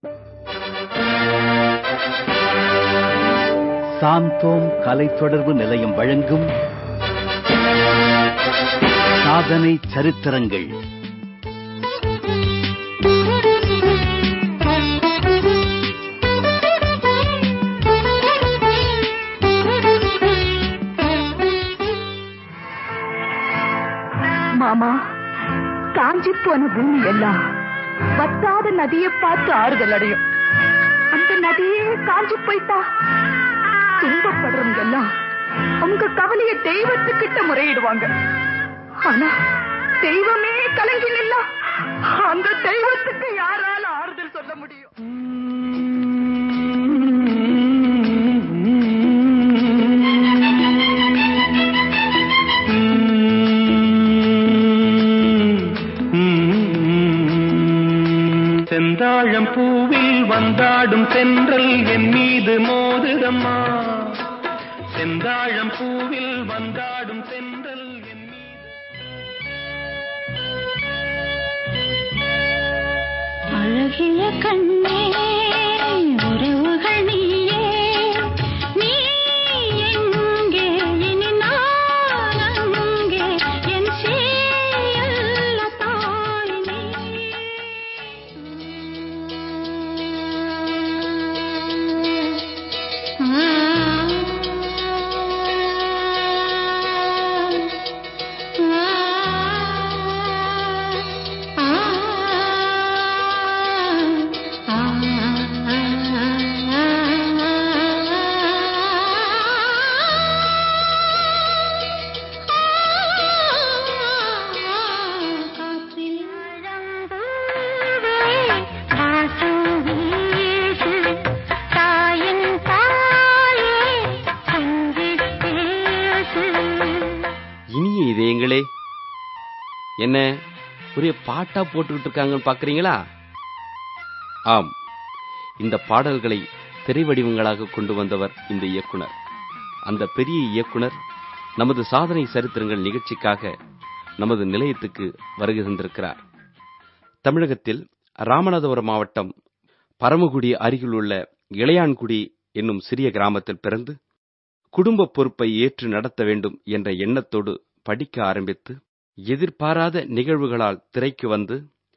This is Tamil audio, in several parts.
சாந்தோம் கலை தொடர்பு நிலையம் வழங்கும் சாதனை சரித்திரங்கள் மாமா காஞ்சி போன பூமி எல்லாம் வத்தாத நதியை பார்த்து ஆறுதல் அடையும் அந்த நதியே காஞ்சி போயிட்டா துன்பப்படுறவங்க எல்லாம் அவங்க கவலைய தெய்வத்துக்கிட்ட முறையிடுவாங்க ஆனா தெய்வமே கலங்கி நின்னா அந்த தெய்வத்துக்கு யாரால ஆறுதல் சொல்ல முடியும் செந்தாழம் பூவில் வந்தாடும் தென்றல் என் மீது மோதுதம்மா செந்தாழம் பூவில் வந்தாடும் தென்றல் என் மீது அழகிய கண்ணே உறவுகள் நீயே நீ எங்கே இனி நான் அங்கே என் சேயல்ல தாய் நீ தாயின் தாயே கொஞ்சிப் பேசு இனிய இதயங்களே என்ன ஒரே பாட்டா போட்டுக்கிட்டு இருக்காங்கன்னு பாக்குறீங்களா ஆம் இந்த பாடல்களை திரை வடிவங்களாக கொண்டு வந்தவர் இந்த இயக்குனர் அந்த பெரிய இயக்குனர் நமது சாதனை சரித்திரங்கள் நிகழ்ச்சிக்காக நமது நிலையத்துக்கு வருகை தந்திருக்கிறார் தமிழகத்தில் ராமநாதபுரம் மாவட்டம் பரமக்குடி அருகிலுள்ள இளையான்குடி என்னும் சிறிய கிராமத்தில் பிறந்து குடும்ப பொறுப்பை ஏற்று நடத்த வேண்டும் என்ற எண்ணத்தோடு படிக்க ஆரம்பித்து எதிர்பாராத நிகழ்வுகளால் திரைக்கு வந்து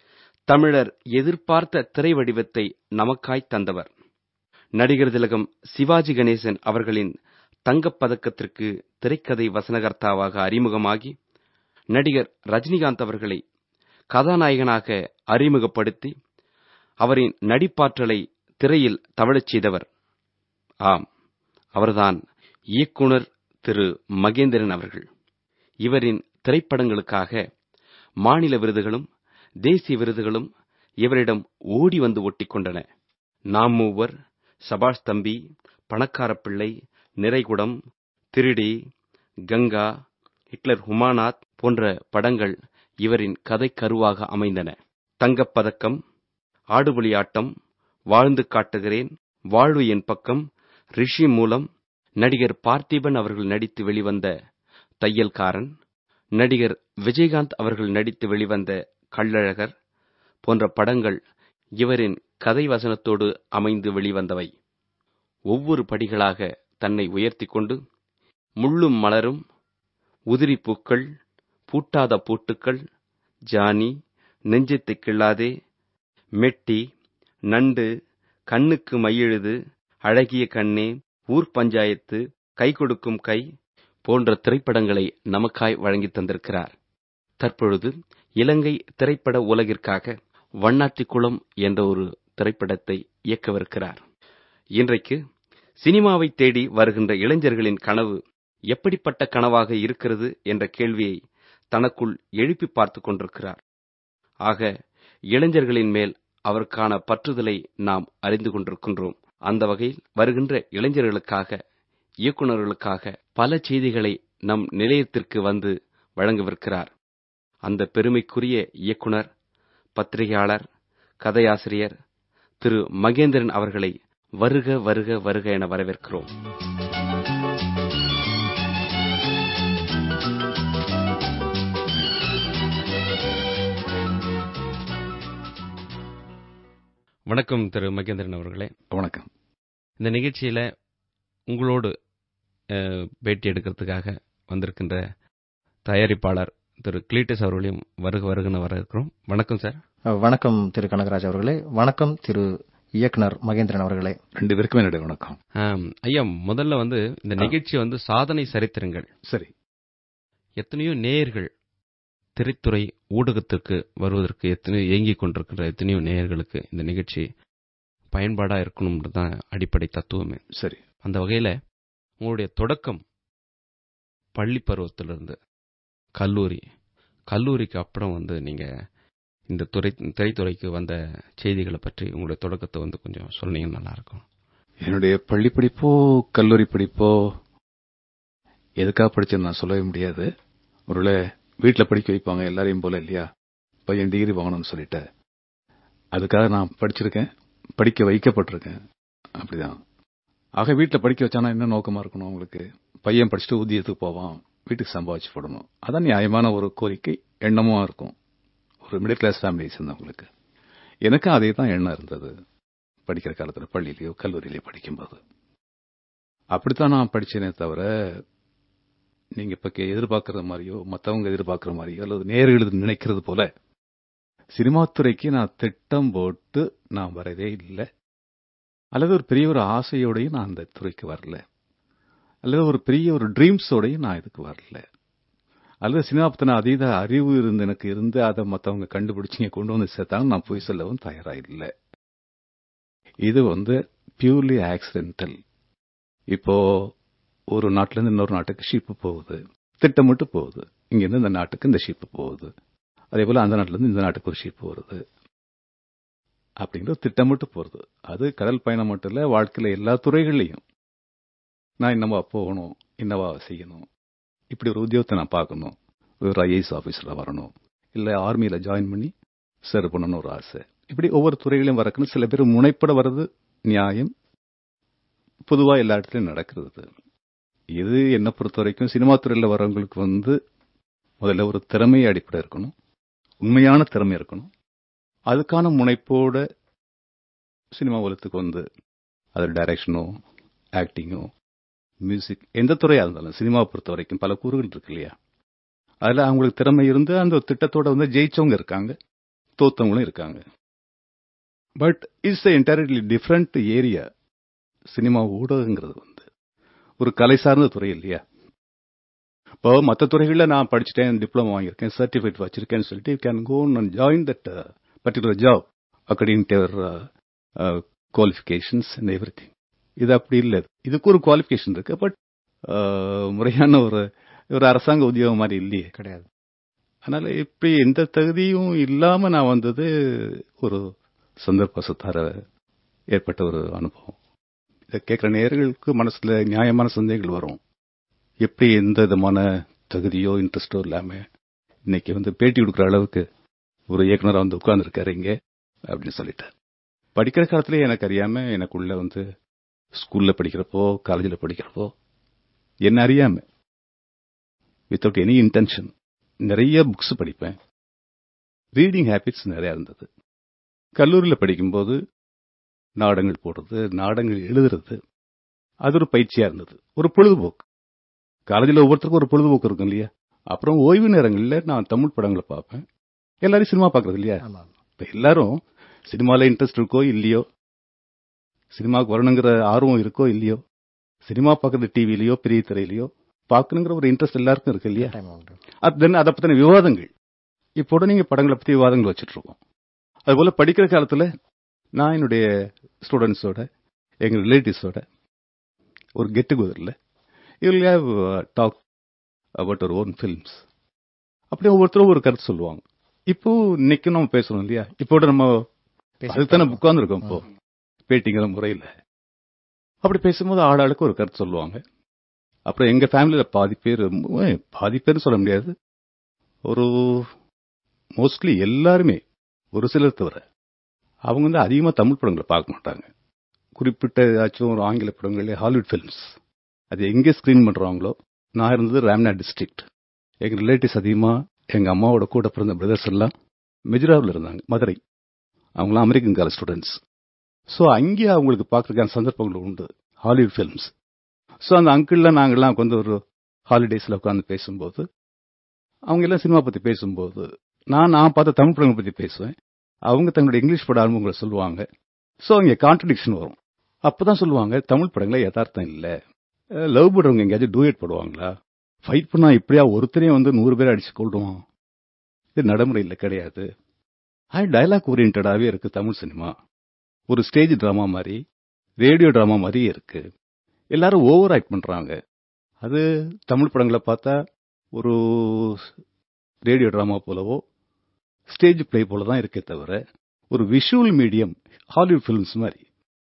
தமிழர் எதிர்பார்த்த திரை வடிவத்தை நமக்காய் தந்தவர் நடிகர் திலகம் சிவாஜி கணேசன் அவர்களின் தங்கப் பதக்கத்திற்கு திரைக்கதை வசனகர்த்தாவாக அறிமுகமாகி நடிகர் ரஜினிகாந்த் அவர்களை கதாநாயகனாக அறிமுகப்படுத்தி அவரின் நடிப்பாற்றலை திரையில் தவழச் செய்தவர் ஆம் அவர்தான் இயக்குனர் திரு மகேந்திரன் அவர்கள் இவரின் திரைப்படங்களுக்காக மாநில விருதுகளும் தேசிய விருதுகளும் இவரிடம் ஓடி வந்து ஒட்டிக்கொண்டன நாம் மூவர் சபாஷ் தம்பி பணக்கார பிள்ளை நிறைகுடம் திருடி கங்கா ஹிட்லர் ஹுமானாத் போன்ற படங்கள் இவரின் கதை கருவாக அமைந்தன தங்கப்பதக்கம் ஆடுபுலி ஆட்டம் வாழ்ந்து காட்டுகிறேன் வாழ்வு என் பக்கம் ரிஷி மூலம் நடிகர் பார்த்திபன் அவர்கள் நடித்து வெளிவந்த தையல்காரன் நடிகர் விஜயகாந்த் அவர்கள் நடித்து வெளிவந்த கள்ளழகர் போன்ற படங்கள் இவரின் கதை வசனத்தோடு அமைந்து வெளிவந்தவை ஒவ்வொரு படிகளாக தன்னை உயர்த்திக் கொண்டு முள்ளும் மலரும் உதிரி பூக்கள் பூட்டாத பூட்டுக்கள் ஜானி நெஞ்சத்தை கிள்ளாதே மெட்டி நண்டு கண்ணுக்கு மையெழுது அழகிய கண்ணே ஊர் பஞ்சாயத்து கை கொடுக்கும் கை போன்ற திரைப்படங்களை நமக்காய் வழங்கித் தந்திருக்கிறார் தற்பொழுது இலங்கை திரைப்பட உலகிற்காக வண்ணாத்திக்குளம் என்ற ஒரு திரைப்படத்தை இயக்கவிருக்கிறார் இன்றைக்கு சினிமாவை தேடி வருகின்ற இளைஞர்களின் கனவு எப்படிப்பட்ட கனவாக இருக்கிறது என்ற கேள்வியை தனக்குள் எழுப்பி பார்த்துக் கொண்டிருக்கிறார் ஆக இளைஞர்களின் மேல் அவருக்கான பற்றுதலை நாம் அறிந்து கொண்டிருக்கின்றோம் அந்த வகையில் வருகின்ற இளைஞர்களுக்காக இயக்குநர்களுக்காக பல செய்திகளை நம் நிலையத்திற்கு வந்து வழங்கவிருக்கிறார் அந்த பெருமைக்குரிய இயக்குனர் பத்திரிகையாளர் கதையாசிரியர் திரு மகேந்திரன் அவர்களை வருக வருக வருக என வரவேற்கிறோம் வணக்கம் திரு மகேந்திரன் அவர்களே வணக்கம் இந்த நிகழ்ச்சியில உங்களோடு அஹ், பேட்டி எடுக்கிறதுக்காக வந்திருக்கின்ற தயாரிப்பாளர் திரு கிளீட்டஸ் அவர்களையும் வருக வருகன்னு வர இருக்கிறோம் வணக்கம் சார் அஹ், வணக்கம் திரு கனகராஜ் அவர்களே வணக்கம் திரு இயக்குனர் மகேந்திரன் அவர்களே ரெண்டு பேருக்குமே என்னுடைய வணக்கம் ஆம், ஐயா முதல்ல வந்து இந்த நிகழ்ச்சி வந்து சாதனை சரித்திரங்கள் சரி எத்தனையோ நேயர்கள் திரைத்துறை ஊடகத்திற்கு வருவதற்கு எத்தனையோ ஏங்கிக் கொண்டிருக்கிற எத்தனையோ நேயர்களுக்கு இந்த நிகழ்ச்சி பயன்பாடா இருக்கணும்ன்றது தான் அடிப்படை தத்துவமே சரி அந்த வகையில உங்களுடைய தொடக்கம் பள்ளி பருவத்திலிருந்து கல்லூரி கல்லூரிக்கு அப்புறம் வந்து நீங்க இந்த துறை திரைத்துறைக்கு வந்த செய்திகளை பற்றி உங்களுடைய தொடக்கத்தை வந்து கொஞ்சம் சொன்னீங்கன்னா நல்லா இருக்கும் என்னுடைய பள்ளி படிப்போ கல்லூரி படிப்போ எதுக்காக படிச்சேன்னு நான் சொல்லவே முடியாது ஒருவேளை வீட்டில் படிக்க வைப்பாங்க எல்லாரையும் போல இல்லையா பையன் டிகிரி வாங்கணும்னு சொல்லிட்டு அதுக்காக நான் படிச்சிருக்கேன் படிக்க வைக்கப்பட்டிருக்கேன் அப்படிதான் ஆக வீட்டில் படிக்க வச்சானா என்ன நோக்கமா இருக்கணும் அவங்களுக்கு பையன் படிச்சுட்டு ஊதியத்துக்கு போவான் வீட்டுக்கு சம்பாதிச்சு போடணும் அதான் நியாயமான ஒரு கோரிக்கை எண்ணமும் இருக்கும் ஒரு மிடில் கிளாஸ் ஃபேமிலியை சேர்ந்தவங்களுக்கு எனக்கும் அதே தான் எண்ணம் இருந்தது படிக்கிற காலத்தில் பள்ளியிலையோ கல்லூரியிலையோ படிக்கும்போது அப்படித்தான் நான் படிச்சேனே தவிர நீங்க இப்ப கே- எதிர்பார்க்கறது மாதிரியோ மத்தவங்க எதிர்பார்க்கற மாதிரியோ அல்லது நேர்கள் நினைக்கிறது போல சினிமா துறைக்கு நான் திட்டம் போட்டு நான் வரதே இல்லை அல்லது ஒரு பெரிய ஒரு ஆசையோடையும் நான் அந்த துறைக்கு வரல அல்லது ஒரு பெரிய ஒரு ட்ரீம்ஸோடையும் நான் இதுக்கு வரல அல்லது சினிமா பத்தின அதீத அறிவு இருந்து எனக்கு இருந்து அதை மத்தவங்க கண்டுபிடிச்சிங்க கொண்டு வந்து சேர்த்தாலும் நான் போய் சொல்லவும் தயாரா இல்லை இது வந்து பியூர்லி ஆக்சிடென்டல் இப்போ ஒரு நாட்டுல இருந்து இன்னொரு நாட்டுக்கு ஷிப் போகுது திட்டமிட்டு போகுது இங்க இருந்து இந்த நாட்டுக்கு இந்த ஷிப் போகுது அதே போல அந்த நாட்டுல இருந்து இந்த நாட்டுக்கு ஒரு ஷிப் வருது அப்படிங்கிறது திட்டமிட்டு போறது அது கடல் பயணம் மட்டும் இல்ல வாழ்க்கையில எல்லா துறைகள்லையும் நான் என்னவா போகணும் என்னவா செய்யணும் இப்படி ஒரு உத்தியோகத்தை நான் பார்க்கணும் ஒரு ஐஏஎஸ் ஆபீஸ்ல வரணும் இல்ல ஆர்மியில ஜாயின் பண்ணி சர்வ் பண்ணணும் ஒரு ஆசை இப்படி ஒவ்வொரு துறைகளையும் வரக்குன்னு சில பேர் முனைப்பட வர்றது நியாயம் பொதுவா எல்லா இடத்துலயும் நடக்கிறது இது என்னை பொறுத்த வரைக்கும் சினிமா துறையில வரவங்களுக்கு வந்து முதல்ல ஒரு திறமை அடிப்படை இருக்கணும் உண்மையான திறமை இருக்கணும் அதுக்கான முனைப்போட சினிமா உலகத்துக்கு வந்து அது டைரக்ஷனோ ஆக்டிங்கோ மியூசிக் எந்த துறையா இருந்தாலும் சினிமாவை பொறுத்த வரைக்கும் பல கூறுகள் இருக்கு இல்லையா அதுல அவங்களுக்கு திறமை இருந்து அந்த ஒரு திட்டத்தோட வந்து ஜெயிச்சவங்க இருக்காங்க தோத்தவங்களும் இருக்காங்க but it's entirely different area cinema ஊடகங்கிறது வந்து ஒரு கலை சார்ந்த துறை இல்லையா இப்போ மற்ற துறைகள்ல நான் படிச்சுட்டேன் டிப்ளமோ வாங்கியிருக்கேன் சர்டிஃபிகேட் வச்சிருக்கேன்னு சொல்லிட்டு you can go and join that particular job according to qualifications and everything இது அப்படி இல்லை இதுக்கு ஒரு குவாலிஃபிகேஷன் இருக்கு பட் முறையான ஒரு ஒரு அரசாங்க உத்தியோகம் மாதிரி இல்லையே கிடையாது அதனால இப்படி எந்த தகுதியும் இல்லாம நான் வந்தது ஒரு சந்தர்ப்ப சுத்தார ஏற்பட்ட ஒரு அனுபவம் இதை கேட்கிற நேயர்களுக்கு மனசுல நியாயமான சந்தேகங்கள் வரும் எப்படி எந்த விதமான தகுதியோ இன்ட்ரெஸ்டோ இல்லாம இன்னைக்கு வந்து பேட்டி கொடுக்குற அளவுக்கு ஒரு இயக்குனரா வந்து உட்கார்ந்துருக்காரு இங்க அப்படின்னு சொல்லிட்டார் படிக்கிற காலத்துல எனக்கு அறியாம எனக்குள்ள வந்து ஸ்கூல்ல படிக்கிறப்போ காலேஜில் படிக்கிறப்போ என்ன அறியாம வித்தவுட் எனி இன்டென்ஷன் நிறைய புக்ஸ் படிப்பேன் ரீடிங் ஹேபிட்ஸ் நிறைய இருந்தது கல்லூரியில் படிக்கும்போது நாடகங்கள் போடுறது நாடகங்கள் எழுதுறது அது ஒரு பயிற்சியா இருந்தது ஒரு பொழுதுபோக்கு காலேஜில் ஒவ்வொருத்தருக்கும் ஒரு பொழுதுபோக்கு இருக்கும் இல்லையா அப்புறம் ஓய்வு நேரங்களில் நான் தமிழ் படங்களை பார்ப்பேன் எல்லாரும் சினிமா பார்க்கறது இல்லையா ஆமா இப்ப எல்லாரும் சினிமால இன்ட்ரெஸ்ட் இருக்கோ இல்லையோ சினிமாவுக்கு வரணுங்கிற ஆர்வம் இருக்கோ இல்லையோ சினிமா பார்க்கறது டிவிலையோ பெரிய திரையிலையோ பார்க்கணுங்கிற ஒரு இன்ட்ரெஸ்ட் எல்லாருக்கும் இருக்கு இல்லையா டைம் உண்டு அது தென் அதை பத்தின விவாதங்கள் இப்போ நீங்க படங்களை பத்தி விவாதங்கள் வச்சுட்டு இருக்கோம் அதுபோல படிக்கிற காலத்துல நான் என்னுடைய ஸ்டூடெண்ட்ஸோட எங்க ரிலேட்டிவ்ஸோட ஒரு கெட் டுகெதர்ல you'll have talk about our own films அப்படியே ஒவ்வொருத்தரும் ஒரு கருத்து சொல்லுவாங்க இப்போ இன்னைக்கு நம்ம பேசணும் இல்லையா இப்போ நம்ம அதுக்கு தானே உட்கார்ந்துருக்கோம் இப்போ பேட்டிங்கிற முறையில் அப்படி பேசும்போது ஆளாளுக்கு ஒரு கருத்து சொல்லுவாங்க அப்புறம் எங்க ஃபேமிலியில பாதி பேர் உம், பாதி பேர் சொல்ல முடியாது ஒரு மோஸ்ட்லி எல்லாருமே ஒரு சிலர் தவிர அவங்க வந்து அதிகமா தமிழ் படங்களை பார்க்க மாட்டாங்க குறிப்பிட்ட ஏதாச்சும் ஒரு ஆங்கில படங்கள் ஹாலிவுட் ஃபிலிம்ஸ் அது எங்கே ஸ்கிரீன் பண்றாங்களோ நான் இருந்தது ராம்நாத் டிஸ்ட்ரிக்ட் எங்க ரிலேட்டிவ்ஸ் அதிகமா எங்க அம்மாவோட கூட பிறந்த பிரதர்ஸ் எல்லாம் மெஜுராவில் இருந்தாங்க மதுரை அவங்களாம் அமெரிக்கன் காலேஜ் ஸ்டூடெண்ட்ஸ் ஸோ அங்கே அவங்களுக்கு பார்க்கறதுக்கான சந்தர்ப்பங்கள் உண்டு ஹாலிவுட் ஃபிலிம்ஸ் ஸோ அந்த அங்கிள்லாம் நாங்கள்லாம் உட்காந்து ஒரு ஹாலிடேஸில் உட்காந்து பேசும்போது அவங்க எல்லாம் சினிமா பற்றி பேசும்போது நான் நான் பார்த்த தமிழ் படங்களை பற்றி பேசுவேன் அவங்க தங்களுடைய இங்கிலீஷ் பட அனுபவங்களை சொல்லுவாங்க ஸோ அங்கே கான்ட்ரடிக்ஷன் வரும் அப்பதான் சொல்லுவாங்க தமிழ் படங்களே யதார்த்தம் இல்லை லவ் படுறவங்க எங்கேயாச்சும் டூயட் போடுவாங்களா ஃபைட் பண்ணா இப்படியா ஒருத்தரையும் வந்து நூறு பேர் அடிச்சு கொள்ளுவோம் இது நடைமுறையில் கிடையாது அது டைலாக் ஓரியன்டாவே இருக்கு தமிழ் சினிமா ஒரு ஸ்டேஜ் டிராமா மாதிரி ரேடியோ டிராமா மாதிரி இருக்கு எல்லாரும் ஓவர் ஆக்ட் பண்றாங்க அது தமிழ் படங்களை பார்த்தா ஒரு ரேடியோ டிராமா போலவோ ஸ்டேஜ் பிளே போல தான் இருக்கே தவிர ஒரு விஷுவல் மீடியம் ஹாலிவுட் ஃபிலிம்ஸ் மாதிரி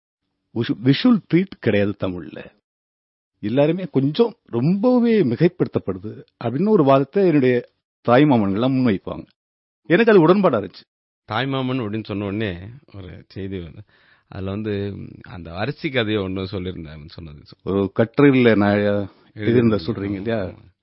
விஷுவல் ட்ரீட் கிடையாது தமிழ்ல எல்லாருமே கொஞ்சம் ரொம்பவே மிகைப்படுத்தப்படுது அப்படின்னு ஒரு வாதத்தை என்னுடைய தாய்மாமன்கள்லாம் முன்வைப்பாங்க எனக்கு அது உடன்பாடா இருந்துச்சு தாய்மாமன் அப்படின்னு சொன்ன உடனே ஒரு செய்தி வந்து அதுல வந்து அந்த அரிசி கதையை ஒன்று சொல்லியிருந்தேன் சொன்னது ஒரு கட்டுரையில் நான் எழுதியிருந்த சொல்றீங்க இல்லையா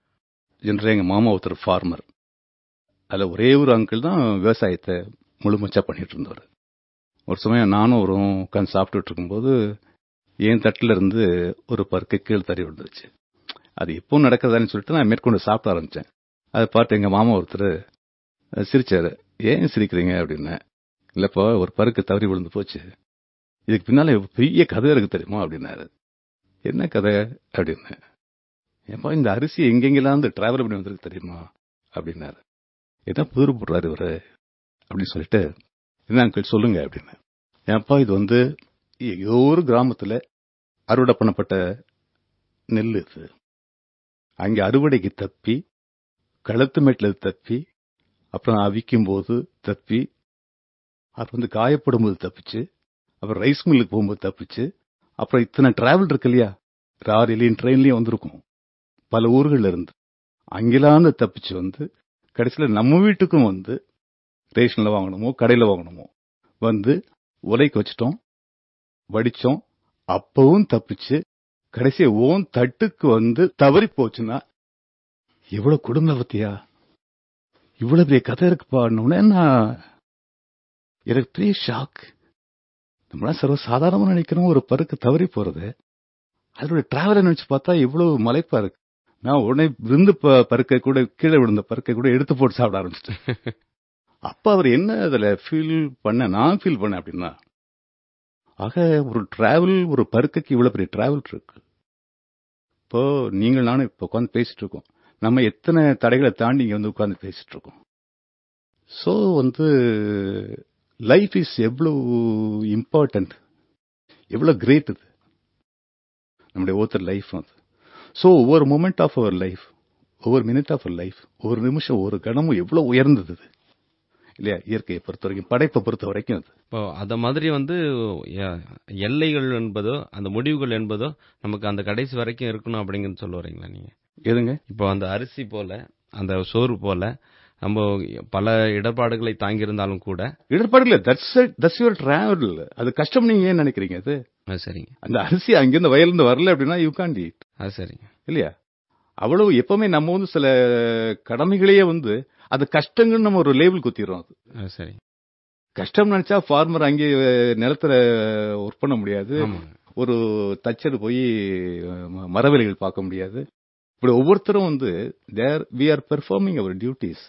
என்ற எங்க மாமா ஒருத்தர் ஃபார்மர் அதில் ஒரே ஒரு அங்கிள் தான் விவசாயத்தை முழுமச்சா பண்ணிட்டு இருந்தவர் ஒரு சமயம் நானும் ஒரு உட்காந்து சாப்பிட்டுட்டு இருக்கும்போது என் தட்டில் இருந்து ஒரு பருக்கை கீழ் தறி விழுந்துருச்சு அது எப்போ நடக்கிறதான்னு சொல்லிட்டு நான் மேற்கொண்டு சாப்பிட ஆரம்பிச்சேன் அதை பார்த்து எங்க மாமா ஒருத்தர் சிரிச்சாரு ஏன் சிரிக்கிறீங்க அப்படின்னேன் இல்லப்பா ஒரு பருக்கு தவறி விழுந்து போச்சு இதுக்கு பின்னால பெரிய கதை இருக்கு தெரியுமா அப்படின்னாரு என்ன கதை அப்படின்னு ஏப்பா இந்த அரிசி எங்கெங்கெல்லாம் வந்து டிராவல் பண்ணி வந்திருக்கு தெரியுமா அப்படின்னாரு என்ன புதிர் போடுறாரு இவரு அப்படின்னு சொல்லிட்டு என்ன அங்கிள் சொல்லுங்க அப்படின்னு ஏப்பா இது வந்து ஏதோ ஒரு கிராமத்துல அறுவடை பண்ணப்பட்ட நெல் இது அங்கே அறுவடைக்கு தப்பி களத்து மேட்டில் தப்பி அப்புறம் அவிக்கும் போது தப்பி அப்புறம் வந்து காயப்படும் போது தப்பிச்சு அப்புறம் ரைஸ் மில்லுக்கு போகும்போது தப்பிச்சு அப்புறம் இத்தனை டிராவல் இருக்கு இல்லையா ராரிலையும் ட்ரெயின்லயும் வந்திருக்கும் பல ஊர்கள்ல இருந்து அங்கிலாந்து தப்பிச்சு வந்து கடைசியில் நம்ம வீட்டுக்கும் வந்து ரேஷன்ல வாங்கணுமோ கடையில வாங்கணுமோ வந்து உலைக்கு வச்சிட்டோம் வடிச்சோம் அப்பவும் தப்பிச்சு கடைசியா ஓன் தட்டுக்கு வந்து தவறி போச்சுன்னா எவ்வளவு குடும்ப பத்தியா இவ்வளவு பெரிய கதை இருக்குப்பா நான் எனக்கு பெரிய ஷாக் நம்மளாம் சர்வ சாதாரணமா நினைக்கிறோம் ஒரு பருக்கு தவறி போறது அதோட டிராவலை நினைச்சு பார்த்தா இவ்வளவு மலைப்பா இருக்கு நான் உடனே விருந்து பருக்கை கூட கீழே விழுந்த பருக்கை கூட எடுத்து போட்டு சாப்பிட ஆரம்பிச்சிட்டேன் அப்ப அவர் என்ன அதுல ஃபீல் பண்ண நான் ஃபீல் பண்ண அப்படின்னா ஆக ஒரு டிராவல் ஒரு பருக்கைக்கு இவ்வளவு பெரிய டிராவல் இருக்கு இப்போ நீங்கள் நானும் இப்போ உட்காந்து பேசிட்டு இருக்கோம் நம்ம எத்தனை தடைகளை தாண்டி இங்க வந்து உட்காந்து பேசிட்டு இருக்கோம் சோ வந்து லைஃப் இஸ் எவ்வளவு இம்பார்ட்டன்ட் எவ்வளவு கிரேட் இது நம்முடைய ஒவ்வொருத்தர் லைஃப் வந்து ஸோ ஒவ்வொரு மூமெண்ட் ஆஃப் அவர் லைஃப் ஒவ்வொரு மினிட் ஆஃப் அவர் லைஃப் ஒரு நிமிஷம் ஒரு கணமும் எவ்வளவு உயர்ந்தது இது இல்லையா இயற்கையை பொறுத்த வரைக்கும் படைப்பை பொறுத்த வரைக்கும் அது இப்போ அத மாதிரி வந்து எல்லைகள் என்பதோ அந்த முடிவுகள் என்பதோ நமக்கு அந்த கடைசி வரைக்கும் இருக்கணும் அப்படிங்கன்னு சொல்ல வரீங்களா நீங்க எதுங்க இப்போ அந்த அரிசி போல அந்த சோறு போல நம்ம பல இடர்பாடுகளை தாங்கியிருந்தாலும் கூட இடர்பாடுல தட்ஸ் தட்ஸ் யுவர் டிராவல் அது கஷ்டம் நீங்க ஏன் நினைக்கிறீங்க அது அது சரிங்க அந்த அரிசி அங்கிருந்து வயலிருந்து வரல அப்படின்னா யூ காண்ட் ஈட் அது சரிங்க இல்லையா அவ்வளவு எப்பவுமே நம்ம வந்து சில கடமைகளையே வந்து அது கஷ்டங்கன்னு நம்ம ஒரு லேபிள் குத்திடுறோம் அது அது சரி கஷ்டம் நினைச்சா ஃபார்மர் அங்கே நிலத்துல ஒர்க் பண்ண முடியாது ஆமாங்க ஒரு தச்சர் போய் மரவேலைகள் பார்க்க முடியாது இப்படி ஒவ்வொருத்தரும் வந்து there we are performing our duties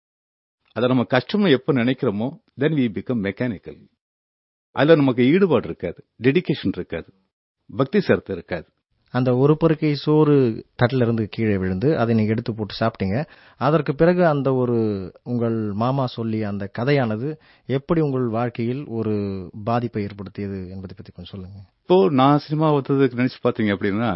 அதை நம்ம கஷ்டம்னு எப்ப நினைக்கிறோமோ தென் வி பிகம் மெக்கானிக்கல் அதுல நமக்கு ஈடுபாடு இருக்காது டெடிகேஷன் இருக்காது பக்தி சரத்து இருக்காது அந்த ஒரு பருக்கை சோறு தட்டில இருந்து கீழே விழுந்து அதை நீங்க எடுத்து போட்டு சாப்பிட்டீங்க அதற்கு பிறகு அந்த ஒரு உங்கள் மாமா சொல்லி அந்த கதையானது எப்படி உங்கள் வாழ்க்கையில் ஒரு பாதிப்பை ஏற்படுத்தியது என்பதை பத்தி கொஞ்சம் சொல்லுங்க இப்போ நான் சினிமா வந்ததுக்கு நினைச்சு பாத்தீங்க அப்படின்னா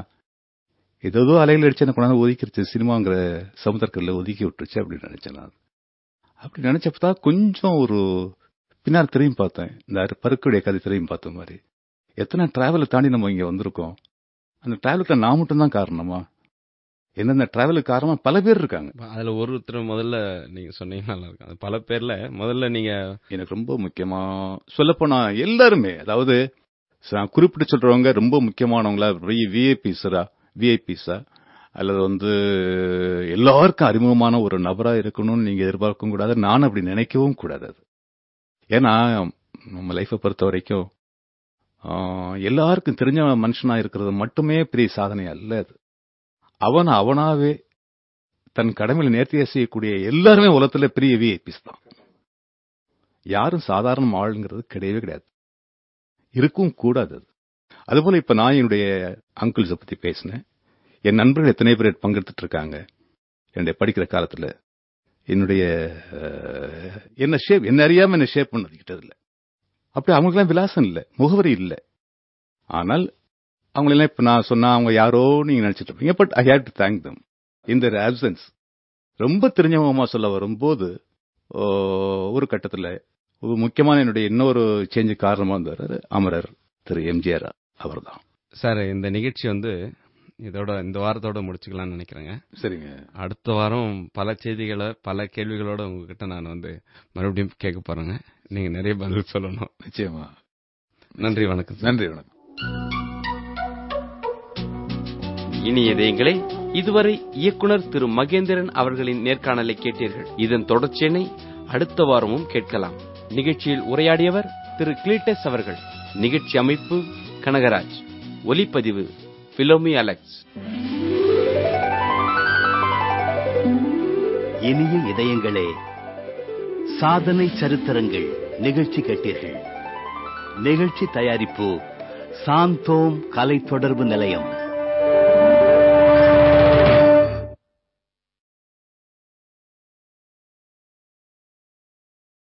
ஏதோ அலைகள் அடிச்சு எனக்கு கொண்டாந்து ஒதுக்கிருச்சு சினிமாங்கிற சமுத்திரக்கல்ல ஒதுக்கி விட்டுருச்சு அப்படின்னு நினைச்சேன் நான் அப்படி நினைச்சப்பதான் கொஞ்சம் ஒரு பின்னால் திரும்பி பார்த்தேன் இந்த பருக்குடைய கதை திரும்பி பார்த்த மாதிரி எத்தனை டிராவலை தாண்டி நம்ம இங்க வந்திருக்கோம் அந்த டிராவலுக்கு நான் மட்டும் தான் காரணமா எந்தெந்த டிராவலுக்கு காரணமா பல பேர் இருக்காங்க அதுல ஒருத்தர் முதல்ல நீங்க சொன்னீங்க நல்லா இருக்கும் அது பல பேர்ல முதல்ல நீங்க எனக்கு ரொம்ப முக்கியமா சொல்லப்போனா எல்லாருமே அதாவது நான் குறிப்பிட்டு சொல்றவங்க ரொம்ப முக்கியமானவங்களா விஐபிஸரா விஐபிஸா அல்லது வந்து எல்லாருக்கும் அறிமுகமான ஒரு நபரா இருக்கணும்னு நீங்க எதிர்பார்க்கவும் கூடாது நான் அப்படி நினைக்கவும் கூடாது அது ஏன்னா நம்ம லைஃப்பை பொறுத்த வரைக்கும் ஆ, எல்லாருக்கும் தெரிஞ்ச மனுஷனா இருக்கிறது மட்டுமே பெரிய சாதனை அல்ல அது அவன் அவனாவே தன் கடமையில நேர்த்தியா செய்யக்கூடிய எல்லாருமே உலகத்துல பெரிய விஐபிஸ் தான் யாரும் சாதாரண ஆளுங்கிறது கிடையவே கிடையாது இருக்கவும் கூடாது அது அதுபோல இப்ப நான் என்னுடைய அங்கிள்ஸை பத்தி பேசினேன் என் நண்பர்கள் எத்தனை பேர் பங்கெடுத்துட்டு இருக்காங்க என்னுடைய படிக்கிற காலத்துல என்னுடைய அஹ், என்ன ஷேப் என்ன அறியாம என்ன ஷேப் பண்ணதுக்கிட்டது இல்ல அப்படி அவங்களுக்கெல்லாம் விலாசம் இல்ல முகவரி இல்ல ஆனால் அவங்களெல்லாம் இப்ப நான் சொன்னா அவங்க யாரோ நீங்க நினைச்சிட்டு இருப்பீங்க but I have to thank them in their absence ரொம்ப தெரிஞ்சவமா சொல்ல வரும்போது ஓ, ஒரு கட்டத்துல ஒரு முக்கியமான என்னுடைய இன்னொரு சேஞ்சு காரணமா இருந்தாரு அமரர் திரு எம்ஜிஆர் அவர்தான் சார் இந்த நிகழ்ச்சி வந்து இதோட இந்த வாரத்தோட முடிச்சுக்கலாம்னு நினைக்கிறேங்க சரிங்க அடுத்த வாரம் பல செய்திகளை பல கேள்விகளோட உங்ககிட்ட நான் வந்து மறுபடியும் கேட்க போறேங்க நீங்க நிறைய பதில் சொல்லணும் நிச்சயமா நன்றி வணக்கம் சார். நன்றி வணக்கம் இனிய இதயங்களே இதுவரை இயக்குனர் திரு மகேந்திரன் அவர்களின் நேர்காணலை கேட்டீர்கள் இதன் தொடர்ச்சியினை அடுத்த வாரமும் கேட்கலாம் நிகழ்ச்சியில் உரையாடியவர் திரு கிளீட்டஸ் அவர்கள் நிகழ்ச்சி அமைப்பு கனகராஜ் ஒலிப்பதிவு பிலோமி அலெக்ஸ் இனிய இதயங்களே சாதனை சரித்திரங்கள் நிகழ்ச்சி கேட்டீர்கள் நிகழ்ச்சி தயாரிப்பு சாந்தோம் கலை தொடர்பு நிலையம்